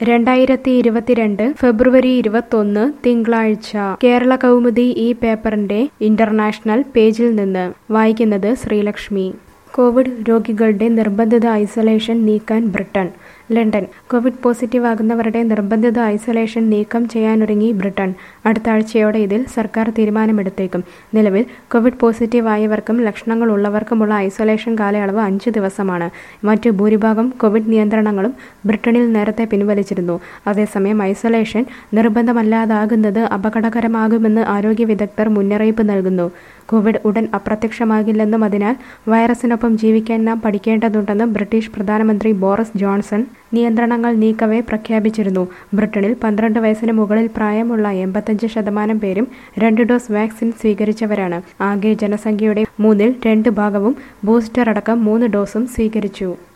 രണ്ടായിരത്തി ഇരുപത്തിരണ്ട് ഫെബ്രുവരി ഇരുപത്തൊന്ന് തിങ്കളാഴ്ച കേരള കൗമുദി ഈ പേപ്പറിന്റെ ഇന്റർനാഷണൽ പേജിൽ നിന്ന് വായിക്കുന്നത് ശ്രീലക്ഷ്മി കോവിഡ് രോഗികളുടെ നിർബന്ധിത ഐസൊലേഷൻ നീക്കാൻ ബ്രിട്ടൻ ലണ്ടൻ കോവിഡ് പോസിറ്റീവ് ആകുന്നവരുടെ നിർബന്ധിത ഐസൊലേഷൻ നീക്കം ചെയ്യാനൊരുങ്ങി ബ്രിട്ടൻ അടുത്ത ആഴ്ചയോടെ ഇതിൽ സർക്കാർ തീരുമാനമെടുത്തേക്കും നിലവിൽ കോവിഡ് പോസിറ്റീവ് ആയവർക്കും ലക്ഷണങ്ങൾ ഉള്ളവർക്കുമുള്ള ഐസൊലേഷൻ കാലയളവ് അഞ്ച് ദിവസമാണ് മറ്റു ഭൂരിഭാഗം കോവിഡ് നിയന്ത്രണങ്ങളും ബ്രിട്ടനിൽ നേരത്തെ പിൻവലിച്ചിരുന്നു അതേസമയം ഐസൊലേഷൻ നിർബന്ധമല്ലാതാകുന്നത് അപകടകരമാകുമെന്ന് ആരോഗ്യ വിദഗ്ധർ മുന്നറിയിപ്പ് നൽകുന്നു കോവിഡ് ഉടൻ അപ്രത്യക്ഷമാകില്ലെന്നും അതിനാൽ വൈറസിനൊപ്പം ജീവിക്കാൻ നാം പഠിക്കേണ്ടതുണ്ടെന്നും ബ്രിട്ടീഷ് പ്രധാനമന്ത്രി ബോറിസ് ജോൺസൺ നിയന്ത്രണങ്ങൾ നീക്കവേ പ്രഖ്യാപിച്ചിരുന്നു ബ്രിട്ടനിൽ പന്ത്രണ്ട് വയസ്സിന് മുകളിൽ പ്രായമുള്ള എൺപത്തഞ്ച് ശതമാനം പേരും രണ്ട് ഡോസ് വാക്സിൻ സ്വീകരിച്ചവരാണ് ആകെ ജനസംഖ്യയുടെ മൂന്നിൽ രണ്ട് ഭാഗവും ബൂസ്റ്റർ അടക്കം മൂന്ന് ഡോസും സ്വീകരിച്ചു